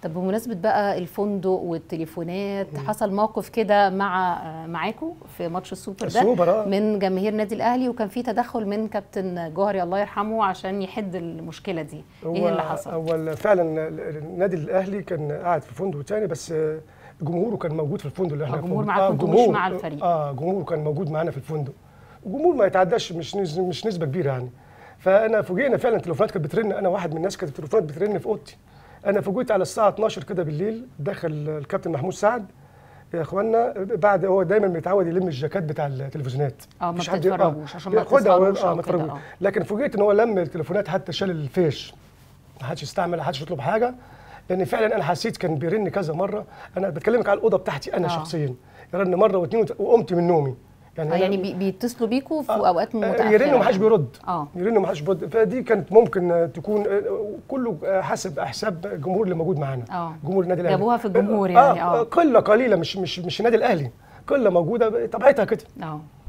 طب بمناسبه بقى الفندق والتليفونات حصل موقف كده مع معاكم في ماتش السوبر ده السوبر اه من جماهير النادي الاهلي وكان في تدخل من كابتن جوهري الله يرحمه عشان يحد المشكله دي ايه اللي حصل هو فعلا النادي الاهلي كان قاعد في فندق تاني بس جمهوره كان موجود في الفندق اللي احنا آه، فيه. جمهور معاكم انتوا مش مع الفريق. اه جمهوره كان موجود معانا في الفندق الجمهور ما يتعداش مش نز- مش نسبه كبيره يعني فانا فوجئنا فعلا التليفونات كانت بترن انا واحد من الناس كانت التليفونات بترن في اوضتي انا فوجئت على الساعه 12 كده بالليل دخل الكابتن محمود سعد يا اخوانا بعد هو دايما متعود يلم الجاكات بتاع التلفزيونات اه ما مفيش حد- آه، بتتفرجوش عشان ما ياخدها تسهروش اه أو ما كده، تفرجوش آه. لكن فوجئت ان هو لم التليفونات حتى شال الفيش ما حدش يستعمل ما حدش يطلب حاجه لان فعلا انا حسيت كان بيرن كذا مره انا بتكلمك على الاوضه بتاعتي انا آه. شخصيا يرن مره واثنين وت- وقمت من نومي آه، أنا- يعني بي- بيتصلوا بيكوا في آه، اوقات آه، متاخره يرن ومحدش بيرد اه يرن ومحدش بيرد فدي كانت ممكن آه، تكون آه، كله آه، حسب حساب الجمهور اللي موجود معانا اه جمهور النادي الاهلي جابوها في الجمهور يعني، آه. قله قليله مش مش مش النادي الاهلي قله موجوده طبيعتها كده اه